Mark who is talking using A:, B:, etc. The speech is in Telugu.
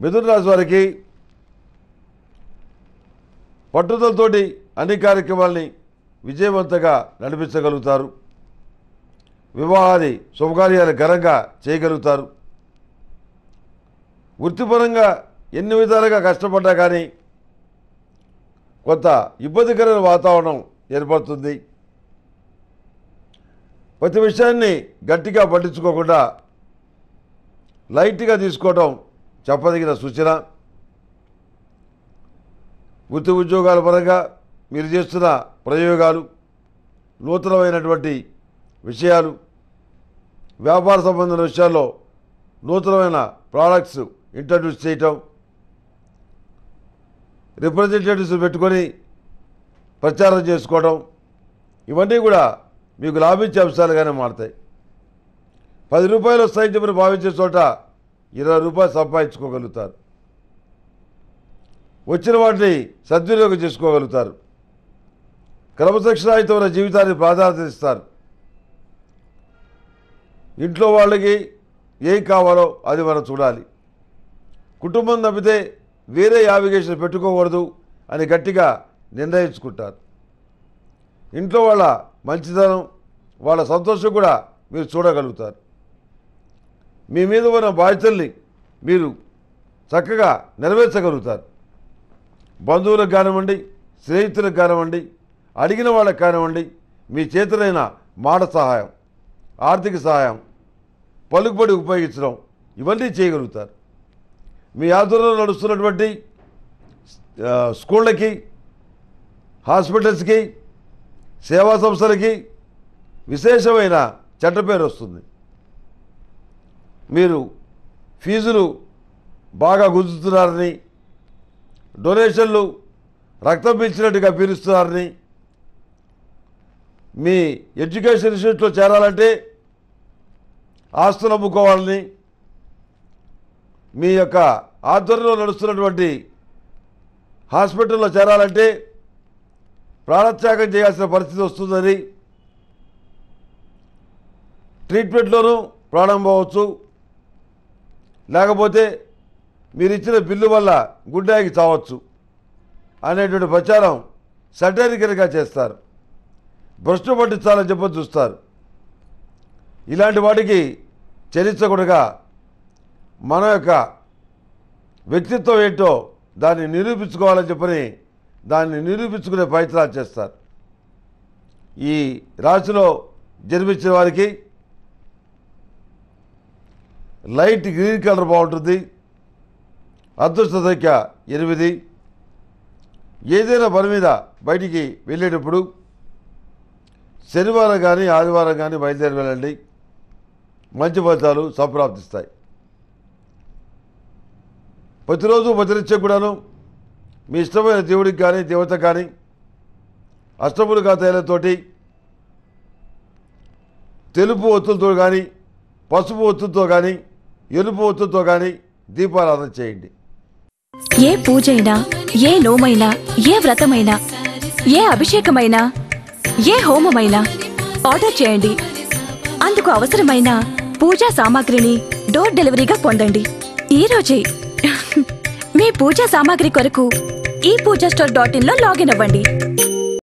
A: మిథున రాశి వారికి పట్టుదలతోటి అన్ని కార్యక్రమాల్ని విజయవంతంగా నడిపించగలుగుతారు వివాహాది శుభకార్యాలు ఘనంగా చేయగలుగుతారు వృత్తిపరంగా ఎన్ని విధాలుగా కష్టపడ్డా కానీ కొంత ఇబ్బందికరమైన వాతావరణం ఏర్పడుతుంది ప్రతి విషయాన్ని గట్టిగా పట్టించుకోకుండా లైట్గా తీసుకోవడం చెప్పదగిన సూచన వృత్తి ఉద్యోగాల పరంగా మీరు చేస్తున్న ప్రయోగాలు నూతనమైనటువంటి విషయాలు వ్యాపార సంబంధమైన విషయాల్లో నూతనమైన ప్రోడక్ట్స్ ఇంట్రడ్యూస్ చేయటం రిప్రజెంటేటివ్స్ పెట్టుకొని ప్రచారం చేసుకోవడం ఇవన్నీ కూడా మీకు లాభించే అంశాలుగానే మారుతాయి పది రూపాయలు వస్తాయని చెప్పి భావించే చోట ఇరవై రూపాయలు సంపాదించుకోగలుగుతారు వచ్చిన వాటిని సద్వినియోగం చేసుకోగలుగుతారు క్రమశిక్షణాయుతమైన జీవితానికి ప్రాధాన్యత ఇస్తారు ఇంట్లో వాళ్ళకి ఏం కావాలో అది మనం చూడాలి కుటుంబం తప్పితే వేరే యావిగేషన్ పెట్టుకోకూడదు అని గట్టిగా నిర్ణయించుకుంటారు ఇంట్లో వాళ్ళ మంచితనం వాళ్ళ సంతోషం కూడా మీరు చూడగలుగుతారు మీ మీద ఉన్న బాధ్యతల్ని మీరు చక్కగా నెరవేర్చగలుగుతారు బంధువులకు కానివ్వండి స్నేహితులకు కానివ్వండి అడిగిన వాళ్ళకి కానివ్వండి మీ చేతులైన మాట సహాయం ఆర్థిక సహాయం పలుకుబడి ఉపయోగించడం ఇవన్నీ చేయగలుగుతారు మీ ఆధ్వర్యంలో నడుస్తున్నటువంటి ఆ, స్కూళ్ళకి హాస్పిటల్స్కి సేవా సంస్థలకి విశేషమైన చెడ్డ పేరు వస్తుంది మీరు ఫీజులు బాగా గుంజుతున్నారని డొనేషన్లు రక్తం పీల్చినట్టుగా పీలుస్తున్నారని మీ ఎడ్యుకేషన్ ఇన్స్టిట్యూట్లో చేరాలంటే ఆస్తులు అమ్ముకోవాలని మీ యొక్క ఆధ్వర్యంలో నడుస్తున్నటువంటి హాస్పిటల్లో చేరాలంటే ప్రాణత్యాగం చేయాల్సిన పరిస్థితి వస్తుందని ట్రీట్మెంట్లోనూ ప్రాణం పోవచ్చు లేకపోతే మీరు ఇచ్చిన బిల్లు వల్ల గుండెకి చావచ్చు అనేటువంటి ప్రచారం సటరికల్గా చేస్తారు భ్రష్టు పట్టించాలని చెప్పని చూస్తారు ఇలాంటి వాటికి చరించకూడగా మన యొక్క వ్యక్తిత్వం ఏంటో దాన్ని నిరూపించుకోవాలని చెప్పని దాన్ని నిరూపించుకునే ప్రయత్నాలు చేస్తారు ఈ రాశిలో జన్మించిన వారికి లైట్ గ్రీన్ కలర్ బాగుంటుంది అదృష్ట సంఖ్య ఎనిమిది ఏదైనా పని మీద బయటికి వెళ్ళేటప్పుడు శనివారం కానీ ఆదివారం కానీ బయలుదేరి వెళ్ళండి మంచి ఫలితాలు సంప్రాప్తిస్తాయి ప్రతిరోజు ప్రతినిత్యం కూడాను మీ ఇష్టమైన దేవుడికి కానీ దేవత కానీ అష్టములుగా తైలతోటి తెలుపు ఒత్తులతో కానీ పసుపు ఒత్తులతో కానీ ఎరుపు ఒత్తులతో కానీ దీపారాధన చేయండి
B: ఏ పూజైనా ఏ నోమైనా ఏ వ్రతమైనా ఏ అభిషేకమైనా ఏ హోమమైనా ఆర్డర్ చేయండి అందుకు అవసరమైన పూజా సామాగ్రిని డోర్ డెలివరీగా పొందండి ఈ రోజే మీ పూజా సామాగ్రి కొరకు ఈ పూజా స్టోర్ డాట్ ఇన్ లో లాగిన్ అవ్వండి